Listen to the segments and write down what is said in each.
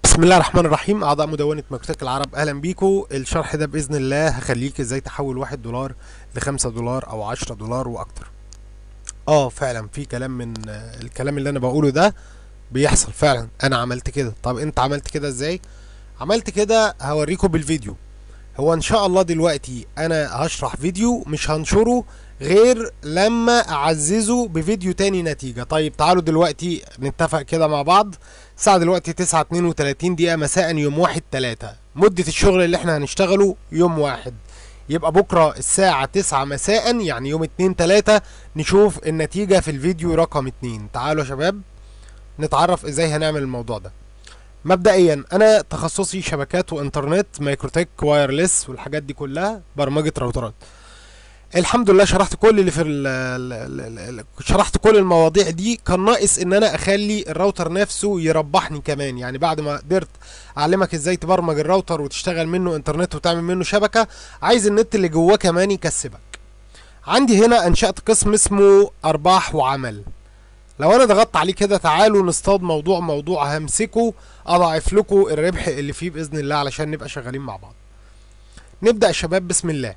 بسم الله الرحمن الرحيم اعضاء مدونه مكتبه العرب اهلا بيكم الشرح ده باذن الله هخليك ازاي تحول واحد دولار لخمسة دولار او عشرة دولار واكتر اه فعلا في كلام من آه، الكلام اللي انا بقوله ده بيحصل فعلا انا عملت كده طب انت عملت كده ازاي عملت كده هوريكم بالفيديو هو ان شاء الله دلوقتي انا هشرح فيديو مش هنشره غير لما اعززه بفيديو تاني نتيجة طيب تعالوا دلوقتي نتفق كده مع بعض الساعة دلوقتي تسعة اتنين وتلاتين دقيقة مساء يوم واحد تلاتة مدة الشغل اللي احنا هنشتغله يوم واحد يبقى بكرة الساعة تسعة مساء يعني يوم اتنين تلاتة نشوف النتيجة في الفيديو رقم اتنين تعالوا يا شباب نتعرف ازاي هنعمل الموضوع ده مبدئيا انا تخصصي شبكات وانترنت مايكروتك وايرلس والحاجات دي كلها برمجة راوترات الحمد لله شرحت كل اللي في ال ال ال ال شرحت كل المواضيع دي كان ناقص ان انا اخلي الراوتر نفسه يربحني كمان يعني بعد ما قدرت اعلمك ازاي تبرمج الراوتر وتشتغل منه انترنت وتعمل منه شبكة عايز النت اللي جواه كمان يكسبك عندي هنا انشأت قسم اسمه ارباح وعمل لو انا ضغطت عليه كده تعالوا نصطاد موضوع موضوع همسكه اضاعف لكم الربح اللي فيه باذن الله علشان نبقى شغالين مع بعض نبدا يا شباب بسم الله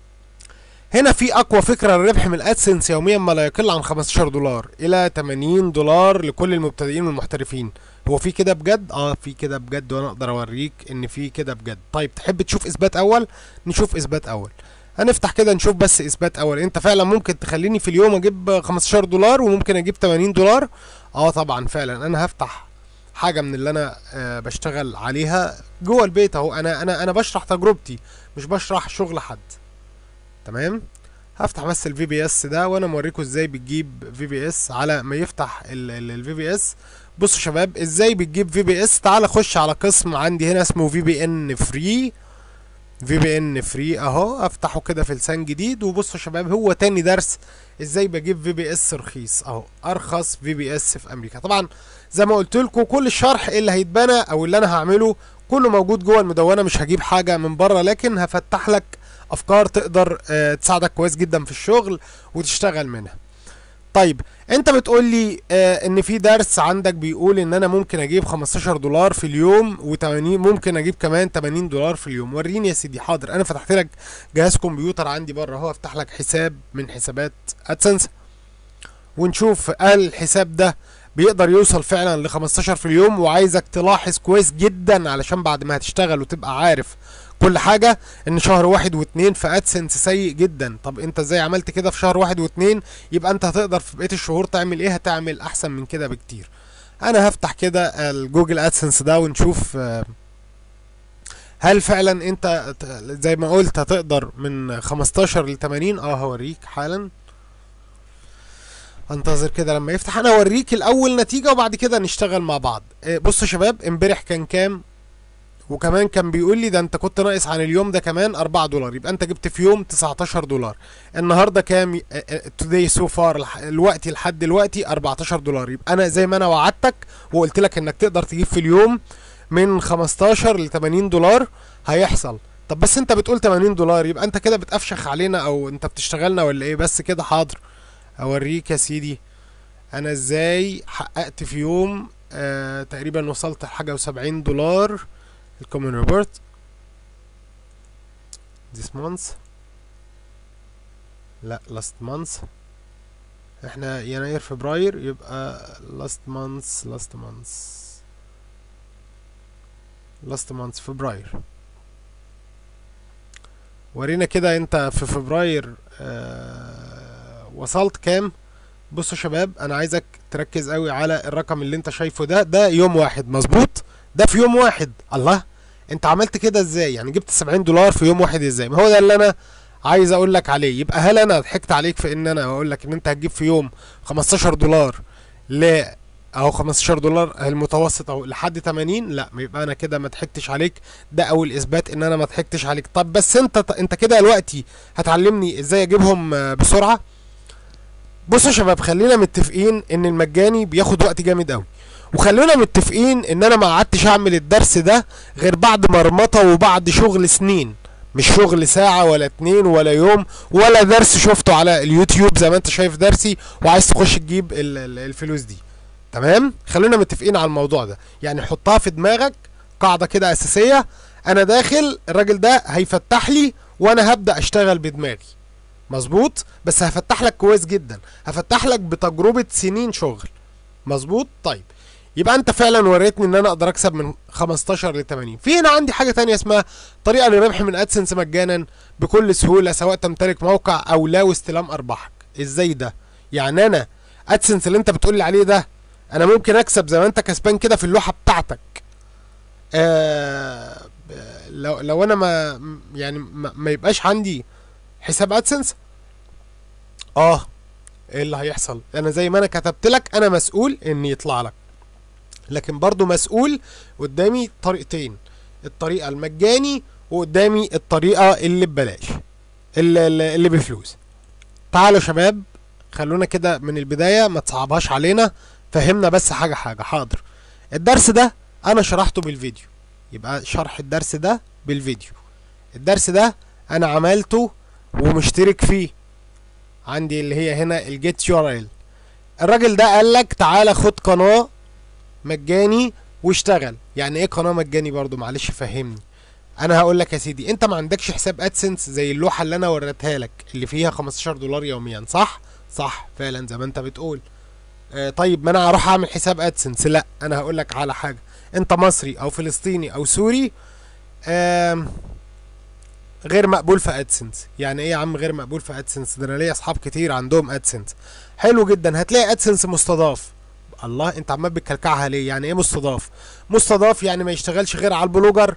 هنا في اقوى فكره للربح من ادسنس يوميا ما لا يقل عن 15 دولار الى 80 دولار لكل المبتدئين والمحترفين هو في كده بجد اه في كده بجد وانا اقدر اوريك ان في كده بجد طيب تحب تشوف اثبات اول نشوف اثبات اول هنفتح كده نشوف بس اثبات اول انت فعلا ممكن تخليني في اليوم اجيب 15 دولار وممكن اجيب 80 دولار اه طبعا فعلا انا هفتح حاجه من اللي انا آه بشتغل عليها جوه البيت اهو انا انا انا بشرح تجربتي مش بشرح شغل حد تمام هفتح بس الفي بي اس ده وانا موريكم ازاي بتجيب في بي اس على ما يفتح الفي بي اس بصوا شباب ازاي بتجيب في بي اس تعال خش على قسم عندي هنا اسمه في بي ان فري في بي ان فري اهو افتحه كده في لسان جديد وبصوا شباب هو تاني درس ازاي بجيب في بي اس رخيص اهو ارخص في بي اس في امريكا طبعا زي ما قلت لكم كل الشرح اللي هيتبنى او اللي انا هعمله كله موجود جوه المدونه مش هجيب حاجه من بره لكن هفتح لك افكار تقدر آه، تساعدك كويس جدا في الشغل وتشتغل منها طيب انت بتقول لي آه ان في درس عندك بيقول ان انا ممكن اجيب 15 دولار في اليوم و80 ممكن اجيب كمان 80 دولار في اليوم وريني يا سيدي حاضر انا فتحت لك جهاز كمبيوتر عندي بره اهو افتح لك حساب من حسابات ادسنس ونشوف هل الحساب ده بيقدر يوصل فعلا ل 15 في اليوم وعايزك تلاحظ كويس جدا علشان بعد ما هتشتغل وتبقى عارف كل حاجة ان شهر واحد واتنين في ادسنس سيء جدا طب انت ازاي عملت كده في شهر واحد واتنين يبقى انت هتقدر في بقية الشهور تعمل ايه هتعمل احسن من كده بكتير انا هفتح كده الجوجل ادسنس ده ونشوف آه، هل فعلا انت ت- زي ما قلت هتقدر من 15 ل 80 اه هوريك حالا انتظر كده لما يفتح انا اوريك الاول نتيجة وبعد كده نشتغل مع بعض آه، بصوا يا شباب امبارح كان كام وكمان كان بيقول لي ده انت كنت ناقص عن اليوم ده كمان 4 دولار يبقى انت جبت في يوم 19 دولار النهارده كام توداي سو فار الوقت لحد دلوقتي 14 دولار يبقى انا زي ما انا وعدتك وقلت لك انك تقدر تجيب في اليوم من 15 ل 80 دولار هيحصل طب بس انت بتقول 80 دولار يبقى انت كده بتقفشخ علينا او انت بتشتغلنا ولا ايه بس كده حاضر اوريك يا سيدي انا ازاي حققت في يوم آه تقريبا وصلت لحاجه و70 دولار الكومن ريبورت this month لا last month احنا يناير فبراير يبقى last month last month last month فبراير ورينا كده انت في فبراير آه وصلت كام بصوا يا شباب انا عايزك تركز قوي على الرقم اللي انت شايفه ده ده يوم واحد مظبوط ده في يوم واحد الله انت عملت كده ازاي يعني جبت 70 دولار في يوم واحد ازاي ما هو ده اللي انا عايز اقول لك عليه يبقى هل انا ضحكت عليك في ان انا اقول لك ان انت هتجيب في يوم 15 دولار ل اهو 15 دولار المتوسط اهو لحد 80 لا يبقى انا كده ما ضحكتش عليك ده اول اثبات ان انا ما ضحكتش عليك طب بس انت انت كده دلوقتي هتعلمني ازاي اجيبهم آه، بسرعه بصوا يا شباب خلينا متفقين ان المجاني بياخد وقت جامد قوي وخلونا متفقين ان انا ما قعدتش اعمل الدرس ده غير بعد مرمطه وبعد شغل سنين مش شغل ساعة ولا اتنين ولا يوم ولا درس شفته على اليوتيوب زي ما انت شايف درسي وعايز تخش تجيب ال- ال- الفلوس دي تمام خلونا متفقين على الموضوع ده يعني حطها في دماغك قاعده كده اساسيه انا داخل الراجل ده هيفتح لي وانا هبدا اشتغل بدماغي مظبوط بس هفتح لك كويس جدا هفتح لك بتجربه سنين شغل مظبوط طيب يبقى انت فعلا وريتني ان انا اقدر اكسب من 15 ل 80 في هنا عندي حاجه تانية اسمها طريقه للربح من ادسنس مجانا بكل سهوله سواء تمتلك موقع او لا واستلام ارباحك ازاي ده يعني انا ادسنس اللي انت بتقول لي عليه ده انا ممكن اكسب زي ما انت كسبان كده في اللوحه بتاعتك آه لو لو انا ما يعني ما, ما يبقاش عندي حساب ادسنس اه ايه اللي هيحصل انا زي ما انا كتبت لك انا مسؤول ان يطلع لك لكن برضو مسؤول قدامي طريقتين الطريقه المجاني وقدامي الطريقه اللي ببلاش اللي, اللي اللي بفلوس تعالوا يا شباب خلونا كده من البدايه ما تصعبهاش علينا فهمنا بس حاجه حاجه حاضر الدرس ده انا شرحته بالفيديو يبقى شرح الدرس ده بالفيديو الدرس ده انا عملته ومشترك فيه عندي اللي هي هنا الجيت يو ار ال الراجل ده قال لك تعالى خد قناه مجاني واشتغل يعني ايه قناه مجاني برضو معلش فهمني انا هقول لك يا سيدي انت ما عندكش حساب ادسنس زي اللوحه اللي انا وريتها لك اللي فيها 15 دولار يوميا صح صح فعلا زي ما انت بتقول آه طيب ما انا هروح اعمل حساب ادسنس لا انا هقول لك على حاجه انت مصري او فلسطيني او سوري آه غير مقبول في ادسنس يعني ايه يا عم غير مقبول في ادسنس ده انا ليا اصحاب كتير عندهم ادسنس حلو جدا هتلاقي ادسنس مستضاف الله انت عمال بتكلكعها ليه يعني ايه مستضاف مستضاف يعني ما يشتغلش غير على البلوجر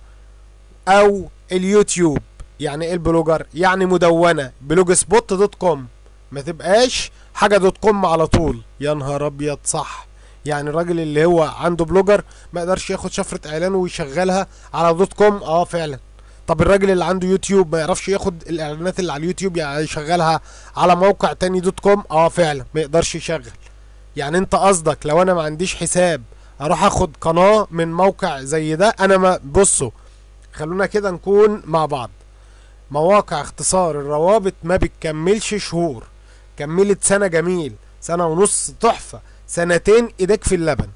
او اليوتيوب يعني ايه البلوجر يعني مدونه بلوج سبوت دوت كوم ما تبقاش حاجه دوت كوم على طول يا نهار ابيض صح يعني الراجل اللي هو عنده بلوجر ما يقدرش ياخد شفره اعلان ويشغلها على دوت كوم اه فعلا طب الراجل اللي عنده يوتيوب ما يعرفش ياخد الاعلانات اللي على اليوتيوب يعني يشغلها على موقع تاني دوت كوم اه فعلا ما يقدرش يشغل يعني انت قصدك لو انا ما عنديش حساب اروح اخد قناه من موقع زي ده انا ما بصوا خلونا كده نكون مع بعض مواقع اختصار الروابط ما بتكملش شهور كملت سنة جميل سنة ونص تحفة سنتين ايديك في اللبن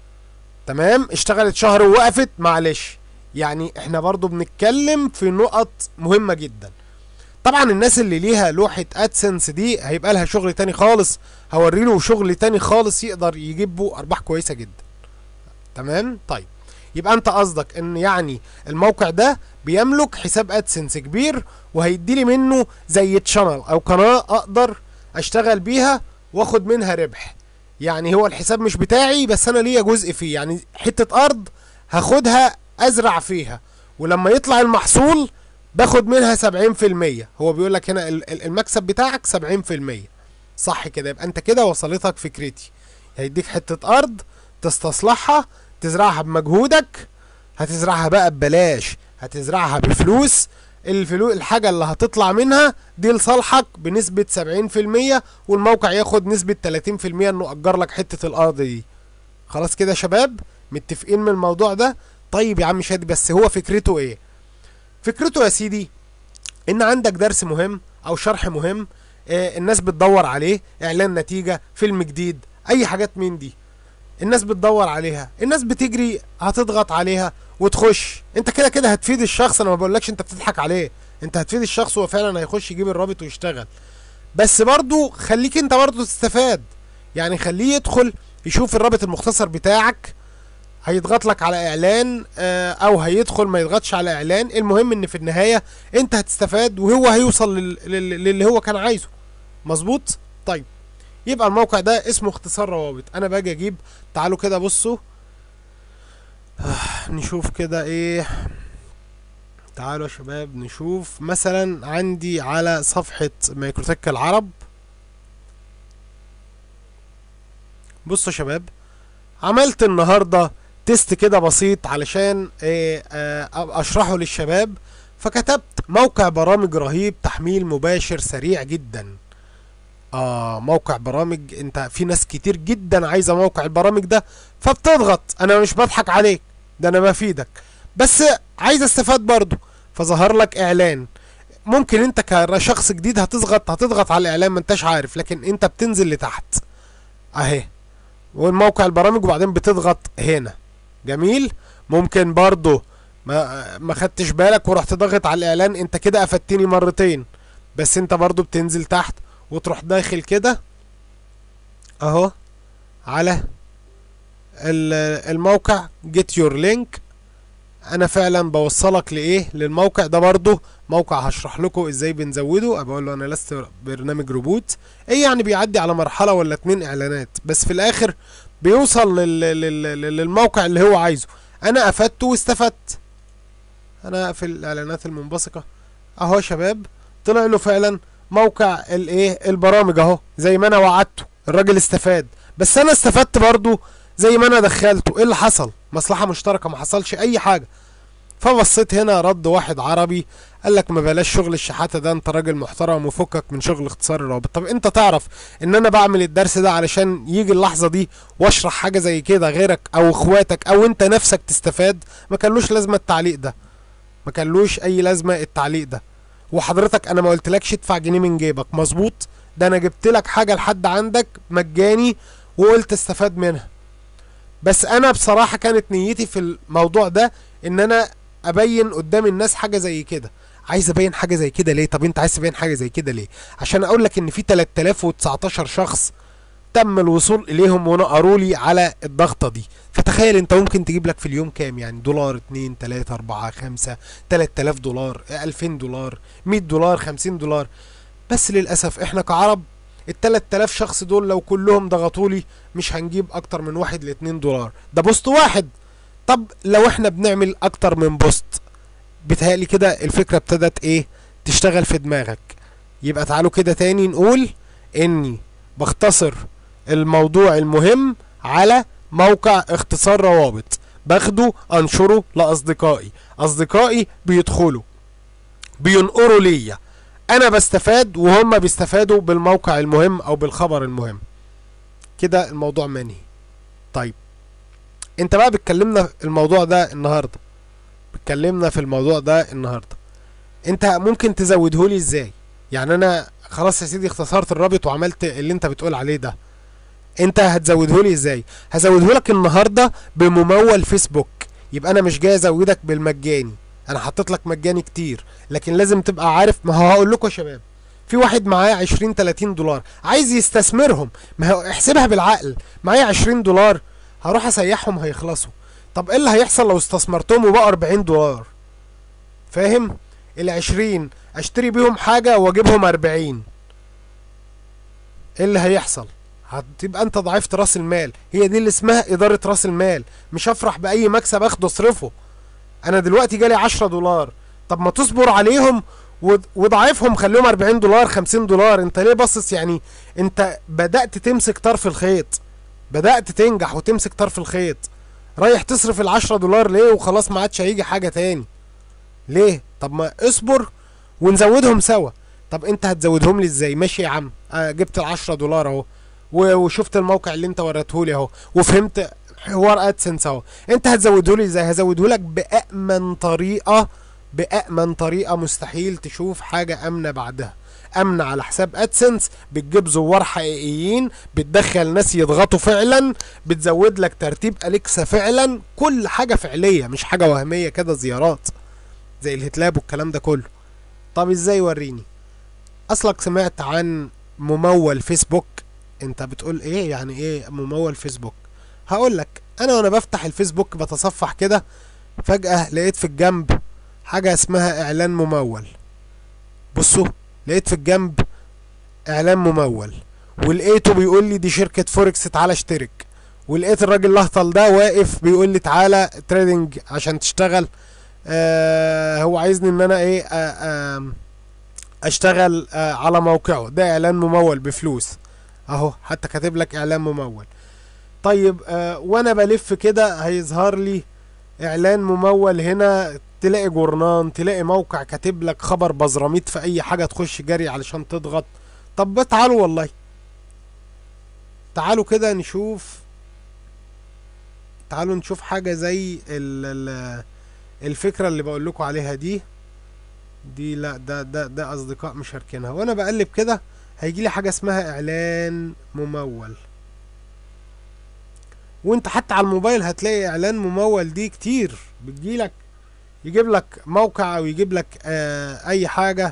تمام اشتغلت شهر ووقفت معلش يعني احنا برضو بنتكلم في نقط مهمة جدا طبعا الناس اللي ليها لوحة ادسنس دي هيبقى لها شغل تاني خالص هوري له شغل تاني خالص يقدر يجيب به ارباح كويسة جدا تمام طيب يبقى انت قصدك ان يعني الموقع ده بيملك حساب ادسنس كبير وهيديلي منه زي تشانل او قناة اقدر اشتغل بيها واخد منها ربح يعني هو الحساب مش بتاعي بس انا ليا جزء فيه يعني حتة ارض هاخدها ازرع فيها ولما يطلع المحصول باخد منها 70% هو بيقول لك هنا المكسب بتاعك 70% صح كده يبقى انت كده وصلتك فكرتي هيديك حتة ارض تستصلحها تزرعها بمجهودك هتزرعها بقى ببلاش هتزرعها بفلوس الفلوس الحاجة اللي هتطلع منها دي لصالحك بنسبة 70% والموقع ياخد نسبة 30% انه اجر لك حتة الارض دي خلاص كده يا شباب متفقين من الموضوع ده طيب يا عم شادي بس هو فكرته ايه فكرته يا سيدي ان عندك درس مهم او شرح مهم آه الناس بتدور عليه اعلان نتيجة فيلم جديد اي حاجات من دي الناس بتدور عليها الناس بتجري هتضغط عليها وتخش انت كده كده هتفيد الشخص انا ما بقولكش انت بتضحك عليه انت هتفيد الشخص هو فعلا هيخش يجيب الرابط ويشتغل بس برضو خليك انت برضو تستفاد يعني خليه يدخل يشوف الرابط المختصر بتاعك هيضغط لك على اعلان اه او هيدخل ما يضغطش على اعلان المهم ان في النهاية انت هتستفاد وهو هيوصل لل- لل- للي هو كان عايزه مظبوط طيب يبقى الموقع ده اسمه اختصار روابط انا باجي اجيب تعالوا كده بصوا آه، نشوف كده ايه تعالوا يا شباب نشوف مثلا عندي على صفحة مايكروتك العرب بصوا يا شباب عملت النهاردة تيست كده بسيط علشان إيه آه، اشرحه للشباب فكتبت موقع برامج رهيب تحميل مباشر سريع جدا اه موقع برامج انت في ناس كتير جدا عايزه موقع البرامج ده فبتضغط انا مش بضحك عليك ده انا بفيدك بس عايز استفاد برضو فظهر لك اعلان ممكن انت كشخص جديد هتضغط هتضغط على الاعلان ما انتش عارف لكن انت بتنزل لتحت اهي والموقع البرامج وبعدين بتضغط هنا جميل ممكن برضه ما ما خدتش بالك ورحت ضاغط على الاعلان انت كده افدتني مرتين بس انت برضه بتنزل تحت وتروح داخل كده اهو على ال- الموقع جيت يور لينك انا فعلا بوصلك لايه للموقع ده برضه موقع هشرح لكم ازاي بنزوده بقول له انا لست برنامج روبوت ايه يعني بيعدي على مرحله ولا اتنين اعلانات بس في الاخر بيوصل لل... لل... لل- للموقع اللي هو عايزه انا افدته واستفدت انا في الاعلانات المنبثقه اهو يا شباب طلع له فعلا موقع الايه البرامج اهو زي ما انا وعدته الراجل استفاد بس انا استفدت برضو زي ما انا دخلته ايه اللي حصل مصلحه مشتركه ما حصلش اي حاجه فبصيت هنا رد واحد عربي قال لك ما بلاش شغل الشحاته ده انت راجل محترم وفكك من شغل اختصار الروابط طب انت تعرف ان انا بعمل الدرس ده علشان يجي اللحظه دي واشرح حاجه زي كده غيرك او اخواتك او انت نفسك تستفاد ما كانلوش لازمه التعليق ده ما كانلوش اي لازمه التعليق ده وحضرتك انا ما قلتلكش ادفع جنيه من جيبك مظبوط ده انا جبت لك حاجه لحد عندك مجاني وقلت استفاد منها بس انا بصراحه كانت نيتي في الموضوع ده ان انا ابين قدام الناس حاجه زي كده عايز ابين حاجه زي كده ليه طب انت عايز تبين حاجه زي كده ليه عشان اقول لك ان في 3019 شخص تم الوصول اليهم ونقروا لي على الضغطه دي فتخيل انت ممكن تجيب لك في اليوم كام يعني دولار 2 3 4 5 3000 دولار 2000 دولار 100 دولار 50 دولار بس للاسف احنا كعرب ال 3000 شخص دول لو كلهم ضغطوا لي مش هنجيب اكتر من واحد ل 2 دولار ده بوست واحد طب لو احنا بنعمل اكتر من بوست بتهيألي كده الفكرة ابتدت ايه تشتغل في دماغك يبقى تعالوا كده تاني نقول اني بختصر الموضوع المهم على موقع اختصار روابط باخده انشره لاصدقائي اصدقائي بيدخلوا بينقروا ليا انا بستفاد وهم بيستفادوا بالموقع المهم او بالخبر المهم كده الموضوع منهي طيب انت بقى بتكلمنا الموضوع ده النهارده بتكلمنا في الموضوع ده النهارده انت ممكن تزودهولي ازاي يعني انا خلاص يا سيدي اختصرت الرابط وعملت اللي انت بتقول عليه ده انت هتزودهولي ازاي هزودهولك النهارده بممول فيسبوك يبقى انا مش جاي ازودك بالمجاني انا حطيت لك مجاني كتير لكن لازم تبقى عارف ما هو هقول لكم يا شباب في واحد معاه 20 30 دولار عايز يستثمرهم ما هو احسبها بالعقل معايا 20 دولار هروح اسيحهم هيخلصوا طب ايه اللي هيحصل لو استثمرتهم وبقى 40 دولار فاهم ال 20 اشتري بيهم حاجه واجيبهم 40 ايه اللي هيحصل هتبقى انت ضعفت راس المال هي دي اللي اسمها اداره راس المال مش هفرح باي مكسب اخده اصرفه انا دلوقتي جالي 10 دولار طب ما تصبر عليهم ود- وضعفهم خليهم 40 دولار 50 دولار انت ليه باصص يعني انت بدأت تمسك طرف الخيط بدأت تنجح وتمسك طرف الخيط رايح تصرف العشرة دولار ليه وخلاص ما عادش هيجي حاجة تاني ليه طب ما اصبر ونزودهم سوا طب انت هتزودهم لي ازاي ماشي يا عم آه جبت العشرة دولار اهو و- وشفت الموقع اللي انت وريتهولي اهو وفهمت حوار ادسنس اهو انت هتزودهولي ازاي هزودهولك بأأمن طريقة بأأمن طريقة مستحيل تشوف حاجة آمنة بعدها امن على حساب ادسنس بتجيب زوار حقيقيين بتدخل ناس يضغطوا فعلا بتزود لك ترتيب اليكسا فعلا كل حاجه فعليه مش حاجه وهميه كده زيارات زي الهتلاب والكلام ده كله طب ازاي وريني اصلك سمعت عن ممول فيسبوك انت بتقول ايه يعني ايه ممول فيسبوك هقول لك انا وانا بفتح الفيسبوك بتصفح كده فجاه لقيت في الجنب حاجه اسمها اعلان ممول بصوا لقيت في الجنب اعلان ممول ولقيته بيقول لي دي شركة فوركس تعالى اشترك ولقيت الراجل الاهطل ده واقف بيقول لي تعالى تريدنج عشان تشتغل آه هو عايزني ان انا ايه آه آه اشتغل آه على موقعه ده اعلان ممول بفلوس اهو حتى كاتب لك اعلان ممول طيب آه وانا بلف كده هيظهر لي اعلان ممول هنا تلاقي جورنان تلاقي موقع كاتب لك خبر بزراميط في اي حاجه تخش جري علشان تضغط طب تعالوا والله تعالوا كده نشوف تعالوا نشوف حاجه زي ال ال الفكره اللي بقول لكم عليها دي دي لا ده ده ده اصدقاء مشاركينها وانا بقلب كده هيجي لي حاجه اسمها اعلان ممول وانت حتى على الموبايل هتلاقي اعلان ممول دي كتير بتجيلك يجيب لك موقع او يجيب لك آه اي حاجة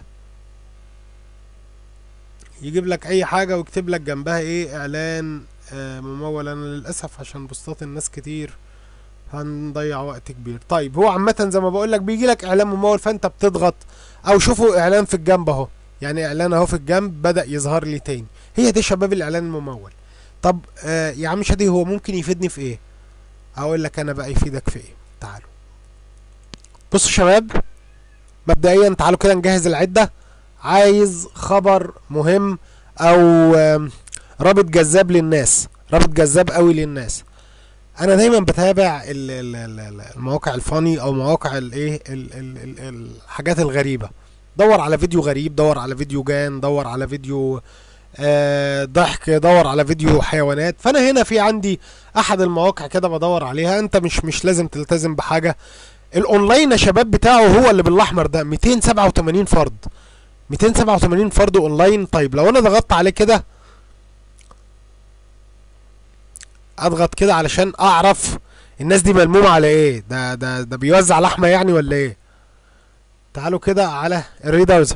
يجيب لك اي حاجة ويكتب لك جنبها ايه اعلان آه ممول انا للاسف عشان بوستات الناس كتير هنضيع وقت كبير طيب هو عامة زي ما بقول لك بيجي لك اعلان ممول فانت بتضغط او شوفوا اعلان في الجنب اهو يعني اعلان اهو في الجنب بدأ يظهر لي تاني هي دي شباب الاعلان الممول طب آه يا عم شادي هو ممكن يفيدني في ايه اقول لك انا بقى يفيدك في ايه تعالوا بصوا شباب مبدئيا تعالوا كده نجهز العدة عايز خبر مهم او آم، رابط جذاب للناس رابط جذاب قوي للناس انا دايما بتابع ال- ال- ال- ال- المواقع الفاني او مواقع الايه ال- ال- ال- الحاجات الغريبه دور على فيديو غريب دور على فيديو جان دور على فيديو آه، ضحك دور على فيديو حيوانات فانا هنا في عندي احد المواقع كده بدور عليها انت مش مش لازم تلتزم بحاجه الاونلاين يا شباب بتاعه هو اللي بالاحمر ده 287 فرد 287 فرد اونلاين طيب لو انا ضغطت عليه كده اضغط كده علشان اعرف الناس دي ملمومه على ايه ده ده ده بيوزع لحمه يعني ولا ايه تعالوا كده على الريدرز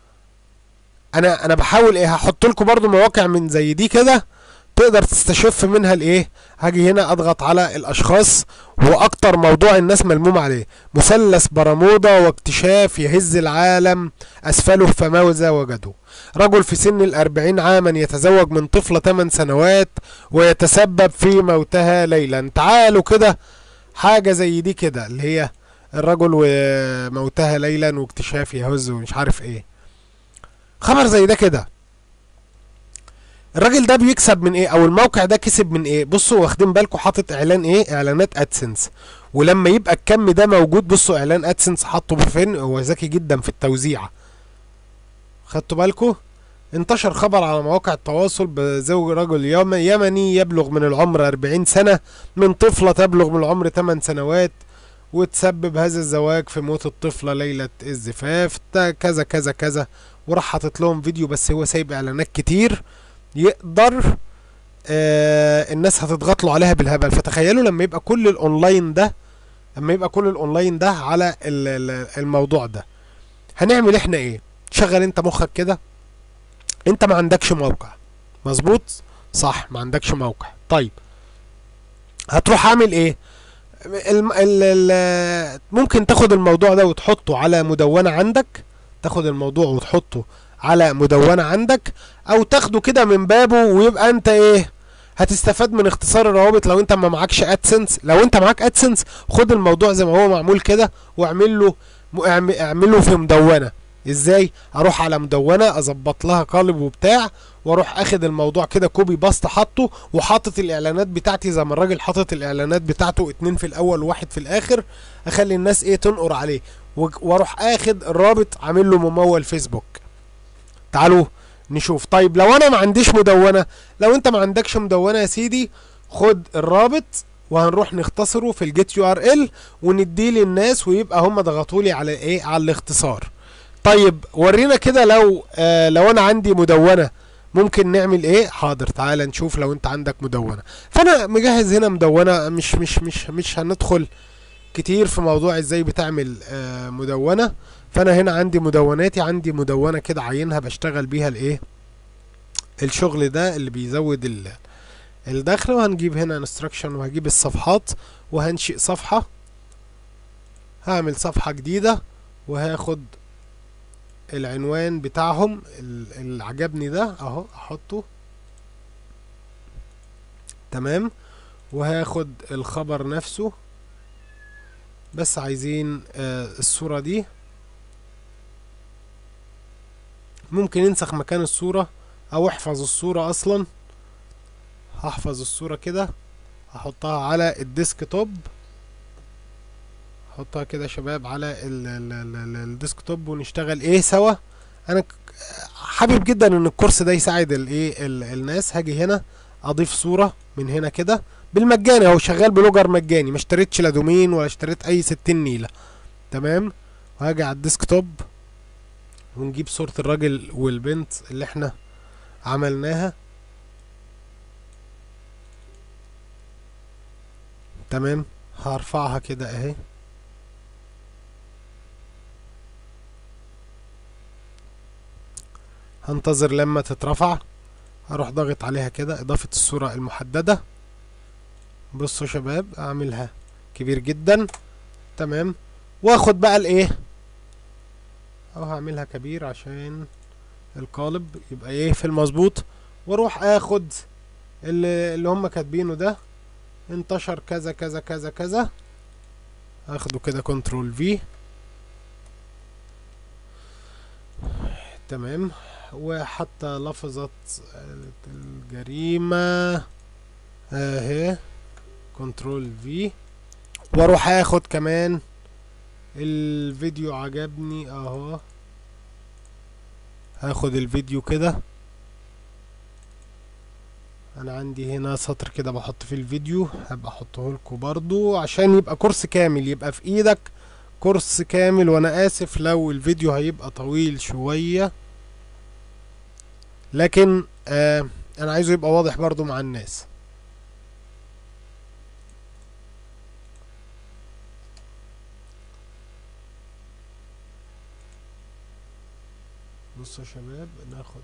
انا انا بحاول ايه هحط لكم برضو مواقع من زي دي كده تقدر تستشف منها الايه هاجي هنا اضغط على الاشخاص واكتر موضوع الناس ملمومه عليه مثلث برمودا واكتشاف يهز العالم اسفله فماذا وجدوا رجل في سن الأربعين عاما يتزوج من طفلة 8 سنوات ويتسبب في موتها ليلا تعالوا كده حاجة زي دي كده اللي هي الرجل وموتها ليلا واكتشاف يهز ومش عارف ايه خبر زي ده كده الراجل ده بيكسب من ايه او الموقع ده كسب من ايه بصوا واخدين بالكم حاطط اعلان ايه اعلانات ادسنس ولما يبقى الكم ده موجود بصوا اعلان ادسنس حاطه فين هو ذكي جدا في التوزيع خدتوا بالكم انتشر خبر على مواقع التواصل بزوج رجل يم- يمني يبلغ من العمر 40 سنة من طفلة تبلغ من العمر 8 سنوات وتسبب هذا الزواج في موت الطفلة ليلة الزفاف تا- كذا كذا كذا وراح حاطط لهم فيديو بس هو سايب اعلانات كتير يقدر آه الناس هتضغط له عليها بالهبل فتخيلوا لما يبقى كل الاونلاين ده لما يبقى كل الاونلاين ده على ال- ال- الموضوع ده هنعمل احنا ايه شغل انت مخك كده انت ما عندكش موقع مظبوط صح ما عندكش موقع طيب هتروح عامل ايه الم... ال... ال... ممكن تاخد الموضوع ده وتحطه على مدونة عندك تاخد الموضوع وتحطه على مدونة عندك او تاخده كده من بابه ويبقى انت ايه هتستفاد من اختصار الروابط لو انت ما معكش ادسنس لو انت معاك ادسنس خد الموضوع زي ما هو معمول كده واعمل له م- اعم- اعمله في مدونة ازاي اروح على مدونة اظبط لها قالب وبتاع واروح اخد الموضوع كده كوبي باست حاطه وحاطط الاعلانات بتاعتي زي ما الراجل حاطط الاعلانات بتاعته اتنين في الاول وواحد في الاخر اخلي الناس ايه تنقر عليه وج- واروح اخد الرابط عامل له ممول فيسبوك تعالوا نشوف طيب لو انا ما عنديش مدونة لو انت ما عندكش مدونة يا سيدي خد الرابط وهنروح نختصره في الجيت يو ار ال ونديه للناس ويبقى هم ضغطوا لي على ايه على الاختصار طيب ورينا كده لو آه لو انا عندي مدونة ممكن نعمل ايه حاضر تعالى نشوف لو انت عندك مدونة فانا مجهز هنا مدونة مش مش مش مش هندخل كتير في موضوع ازاي بتعمل آه مدونة فانا هنا عندي مدوناتي عندي مدونة كده عينها بشتغل بيها الايه الشغل ده اللي بيزود ال الدخل وهنجيب هنا انستراكشن وهجيب الصفحات وهنشئ صفحة هعمل صفحة جديدة وهاخد العنوان بتاعهم ال- اللي عجبني ده اهو احطه تمام وهاخد الخبر نفسه بس عايزين آه الصورة دي ممكن ننسخ مكان الصورة او احفظ الصورة اصلا هحفظ الصورة كده هحطها على الديسك توب احطها كده يا شباب على ال- ال- ال- ال- الديسك توب ونشتغل ايه سوا انا ك- حابب جدا ان الكورس ده يساعد الايه ال- الناس هاجي هنا اضيف صورة من هنا كده بالمجاني اهو شغال بلوجر مجاني ما اشتريتش لا دومين ولا اشتريت اي ستين نيلة تمام وهاجي على الديسك توب ونجيب صورة الراجل والبنت اللي احنا عملناها تمام هرفعها كده اهي هنتظر لما تترفع هروح ضاغط عليها كده اضافة الصورة المحددة بصوا شباب اعملها كبير جدا تمام واخد بقى الايه او هعملها كبير عشان القالب يبقى ايه في المظبوط واروح اخد اللي, اللي هم كاتبينه ده انتشر كذا كذا كذا كذا اخده كده كنترول في تمام وحتى لفظة الجريمة اهي كنترول في واروح اخد كمان الفيديو عجبني اهو هاخد الفيديو كده انا عندي هنا سطر كده بحط فيه الفيديو هبقى احطه لكم برضو عشان يبقى كورس كامل يبقى في ايدك كورس كامل وانا اسف لو الفيديو هيبقى طويل شوية لكن آه انا عايزه يبقى واضح برضو مع الناس بصوا يا شباب ناخد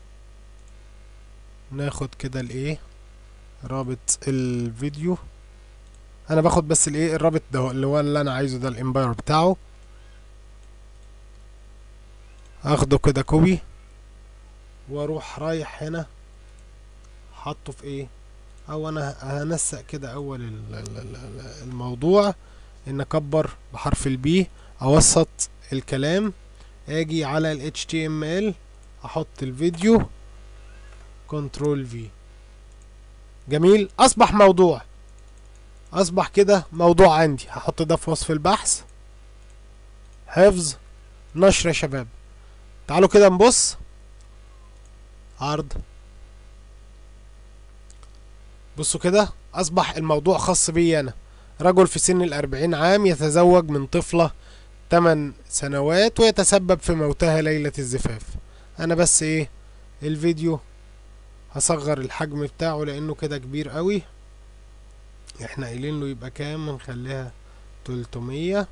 ناخد كده الايه رابط الفيديو انا باخد بس الايه الرابط ده اللي هو اللي انا عايزه ده الامباير بتاعه اخده كده كوبي واروح رايح هنا حاطه في ايه او انا هنسق كده اول ال- ال- ال- الموضوع ان اكبر بحرف البي اوسط الكلام اجي على ال HTML احط الفيديو كنترول في جميل اصبح موضوع اصبح كده موضوع عندي هحط ده في وصف البحث حفظ نشر يا شباب تعالوا كده نبص عرض بصوا كده اصبح الموضوع خاص بي انا رجل في سن الأربعين عام يتزوج من طفلة 8 سنوات ويتسبب في موتها ليلة الزفاف انا بس ايه الفيديو هصغر الحجم بتاعه لانه كده كبير قوي احنا قايلين له يبقى كام هنخليها 300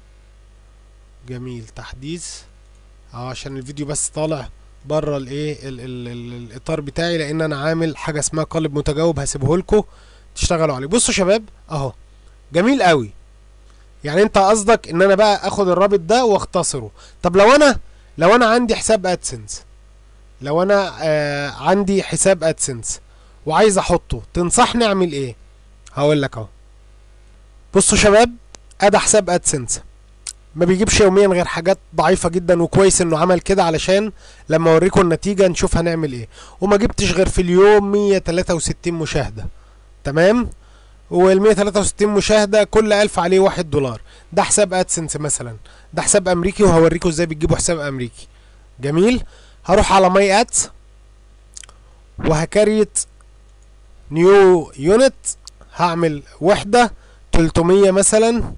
جميل تحديث اه عشان الفيديو بس طالع بره الايه ال ال ال الاطار بتاعي لان انا عامل حاجه اسمها قالب متجاوب هسيبه لكم تشتغلوا عليه بصوا شباب اهو جميل قوي يعني انت قصدك ان انا بقى اخد الرابط ده واختصره طب لو انا لو انا عندي حساب ادسنس لو انا آه عندي حساب ادسنس وعايز احطه تنصحني اعمل ايه هقول لك اهو بصوا شباب ادي حساب ادسنس ما بيجيبش يوميا غير حاجات ضعيفة جدا وكويس انه عمل كده علشان لما اوريكم النتيجة نشوف هنعمل ايه وما جبتش غير في اليوم 163 مشاهدة تمام وال 163 مشاهدة كل ألف عليه واحد دولار ده حساب ادسنس مثلا ده حساب امريكي وهوريكم ازاي بتجيبوا حساب امريكي جميل هروح على ماي ادز وهكريت نيو يونت هعمل وحدة 300 مثلا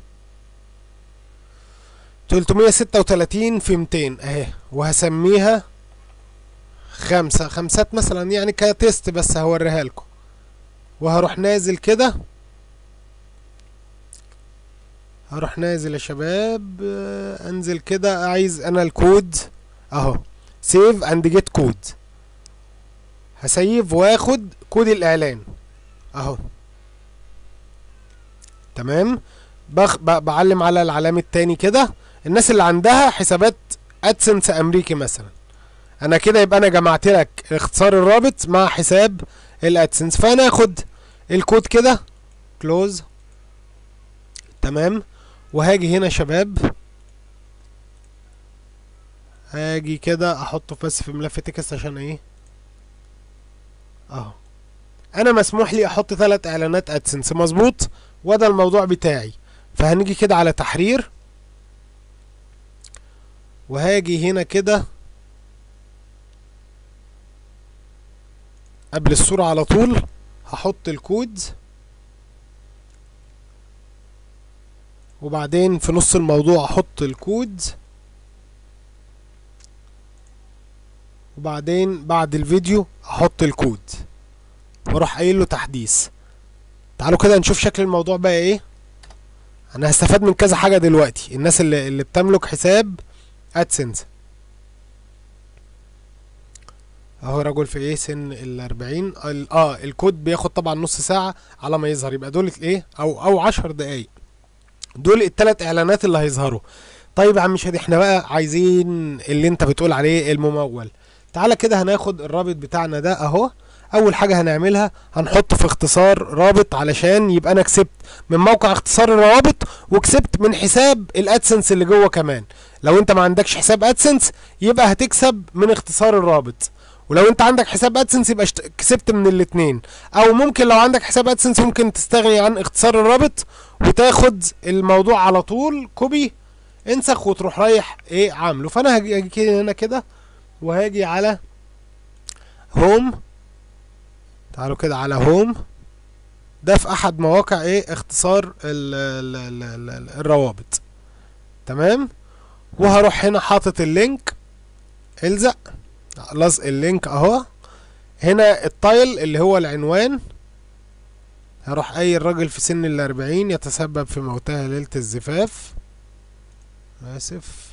336 في 200 اهي وهسميها خمسة خمسات مثلا يعني كتيست بس هوريها لكم وهروح نازل كده هروح نازل يا شباب آه، انزل كده عايز انا الكود اهو سيف اند جيت كود هسيف واخد كود الاعلان اهو تمام بخ ب- بعلم على العلامة التاني كده الناس اللي عندها حسابات ادسنس امريكي مثلا انا كده يبقى انا جمعت لك اختصار الرابط مع حساب الادسنس فانا اخد الكود كده كلوز تمام وهاجي هنا يا شباب هاجي كده احطه بس في ملف تكست عشان ايه اهو انا مسموح لي احط ثلاث اعلانات ادسنس مظبوط وده الموضوع بتاعي فهنيجي كده على تحرير وهاجي هنا كده قبل الصورة على طول هحط الكود وبعدين في نص الموضوع احط الكود وبعدين بعد الفيديو احط الكود واروح قايل له تحديث تعالوا كده نشوف شكل الموضوع بقى ايه انا هستفاد من كذا حاجه دلوقتي الناس اللي اللي بتملك حساب ادسنس اهو رجل في ايه سن ال 40 ال- اه الكود بياخد طبعا نص ساعه على ما يظهر يبقى دول ايه او او 10 دقايق دول الثلاث اعلانات اللي هيظهروا طيب يا عم شادي احنا بقى عايزين اللي انت بتقول عليه الممول تعالى كده هناخد الرابط بتاعنا ده اهو اول حاجه هنعملها هنحط في اختصار رابط علشان يبقى انا كسبت من موقع اختصار الروابط وكسبت من حساب الادسنس اللي جوه كمان لو انت ما عندكش حساب ادسنس يبقى هتكسب من اختصار الرابط ولو انت عندك حساب ادسنس يبقى اشت- كسبت من الاتنين او ممكن لو عندك حساب ادسنس ممكن تستغني عن اختصار الرابط وتاخد الموضوع على طول كوبي انسخ وتروح رايح ايه عامله فانا هاجي هاجي كده هنا كده وهاجي على هوم تعالوا كده على هوم ده في احد مواقع ايه اختصار ال ال ال ال ال الروابط تمام وهروح هنا حاطط اللينك الزق لزق اللينك اهو هنا التايل اللي هو العنوان هروح اي الراجل في سن الاربعين يتسبب في موتها ليلة الزفاف اسف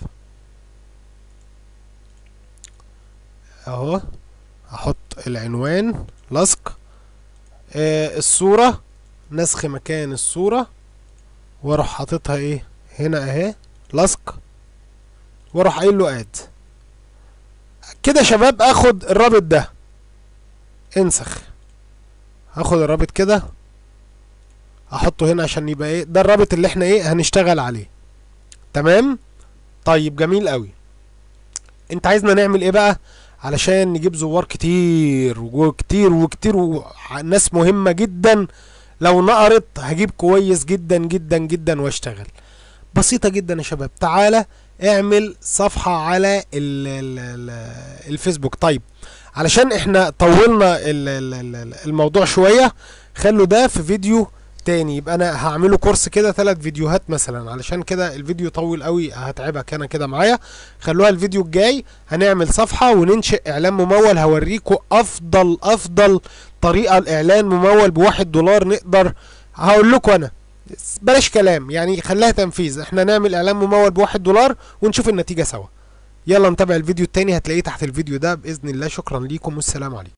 اهو احط العنوان لصق آه الصورة نسخ مكان الصورة واروح حاططها ايه هنا اهي لصق واروح قايل له اد كده يا شباب اخد الرابط ده انسخ هاخد الرابط كده احطه هنا عشان يبقى ايه ده الرابط اللي احنا ايه هنشتغل عليه تمام طيب جميل قوي انت عايزنا نعمل ايه بقى علشان نجيب زوار كتير وكتير وكتير وناس مهمة جدا لو نقرت هجيب كويس جدا جدا جدا واشتغل بسيطة جدا يا شباب تعالى اعمل صفحة على ال ال ال الفيسبوك طيب علشان احنا طولنا ال ال ال الموضوع شوية خلوا ده في فيديو تاني يبقى انا هعمله كورس كده ثلاث فيديوهات مثلا علشان كده الفيديو طويل قوي هتعبك انا كده معايا خلوها الفيديو الجاي هنعمل صفحة وننشئ اعلان ممول هوريكم افضل افضل طريقة الاعلان ممول بواحد دولار نقدر هقول لكم انا بلاش كلام يعني خليها تنفيذ احنا نعمل اعلان ممول بواحد دولار ونشوف النتيجة سوا يلا نتابع الفيديو التاني هتلاقيه تحت الفيديو ده باذن الله شكرا ليكم والسلام عليكم